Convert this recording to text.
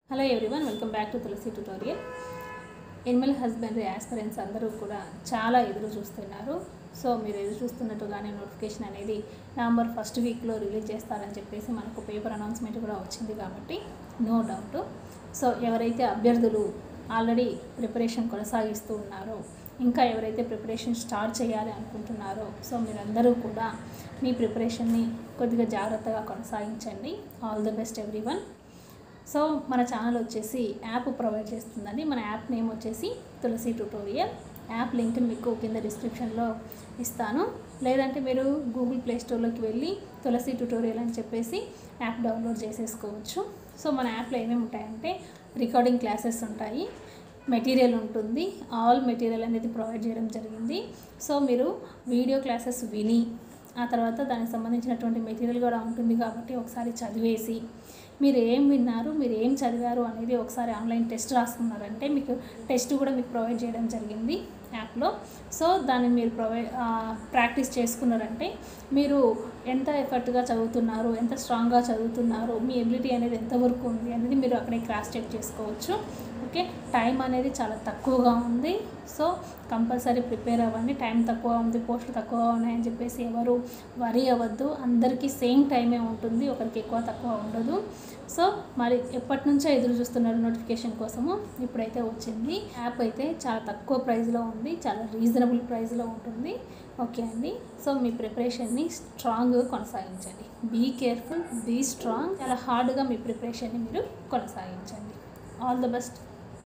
hello everyone welcome back to Tulasi tutorial animal husbandry aspirants అందరూ కూడా చాలా ఎదురు చూస్తున్నారు సో మీరు ఎదురు చూస్తున్నట్టుగానే నోటిఫికేషన్ అనేది నవంబర్ ఫస్ట్ వీక్లో రిలీజ్ చేస్తారని చెప్పేసి మనకు పేపర్ అనౌన్స్మెంట్ కూడా వచ్చింది కాబట్టి నో డౌట్ సో ఎవరైతే అభ్యర్థులు ఆల్రెడీ ప్రిపరేషన్ కొనసాగిస్తూ ఉన్నారో ఇంకా ఎవరైతే ప్రిపరేషన్ స్టార్ట్ చేయాలి అనుకుంటున్నారో సో మీరందరూ కూడా మీ ప్రిపరేషన్ని కొద్దిగా జాగ్రత్తగా కొనసాగించండి all the best everyone so మన ఛానల్ వచ్చేసి యాప్ ప్రొవైడ్ చేస్తుందండి మన యాప్ నేమ్ వచ్చేసి తులసి ట్యూటోరియల్ యాప్ లింక్ మీకు కింద డిస్క్రిప్షన్లో ఇస్తాను లేదంటే మీరు గూగుల్ ప్లే స్టోర్లోకి వెళ్ళి తులసి ట్యూటోరియల్ అని చెప్పేసి యాప్ డౌన్లోడ్ చేసేసుకోవచ్చు సో మన యాప్లో ఏమేమి ఉంటాయంటే రికార్డింగ్ క్లాసెస్ ఉంటాయి మెటీరియల్ ఉంటుంది ఆల్ మెటీరియల్ అనేది ప్రొవైడ్ చేయడం జరిగింది సో మీరు వీడియో క్లాసెస్ విని ఆ తర్వాత దానికి సంబంధించినటువంటి మెటీరియల్ కూడా ఉంటుంది కాబట్టి ఒకసారి చదివేసి మీరు ఏం విన్నారు మీరు ఏం చదివారు అనేది ఒకసారి ఆన్లైన్ టెస్ట్ రాసుకున్నారంటే మీకు టెస్ట్ కూడా మీకు ప్రొవైడ్ చేయడం జరిగింది యాప్లో సో దాన్ని మీరు ప్రొవైడ్ ప్రాక్టీస్ చేసుకున్నారంటే మీరు ఎంత ఎఫర్ట్గా చదువుతున్నారు ఎంత స్ట్రాంగ్గా చదువుతున్నారు మీ ఎబిలిటీ అనేది ఎంతవరకు ఉంది అనేది మీరు అక్కడే క్రాస్ చెక్ చేసుకోవచ్చు ఓకే టైం అనేది చాలా తక్కువగా ఉంది సో కంపల్సరీ ప్రిపేర్ అవ్వండి టైం తక్కువ ఉంది పోస్టులు తక్కువ ఉన్నాయని చెప్పేసి ఎవరు వరి అవ్వద్దు అందరికీ సేమ్ టైమే ఉంటుంది ఒకరికి ఎక్కువ తక్కువ ఉండదు సో మరి ఎప్పటి నుంచో ఎదురు చూస్తున్నారు నోటిఫికేషన్ కోసము ఇప్పుడైతే వచ్చింది యాప్ అయితే చాలా తక్కువ ప్రైస్లో ఉంది చాలా రీజనబుల్ ప్రైస్లో ఉంటుంది ఓకే అండి సో మీ ప్రిపరేషన్ని స్ట్రాంగ్గా కొనసాగించండి బీ కేర్ఫుల్ బీ స్ట్రాంగ్ చాలా హార్డ్గా మీ ప్రిపరేషన్ని మీరు కొనసాగించండి ఆల్ ద బెస్ట్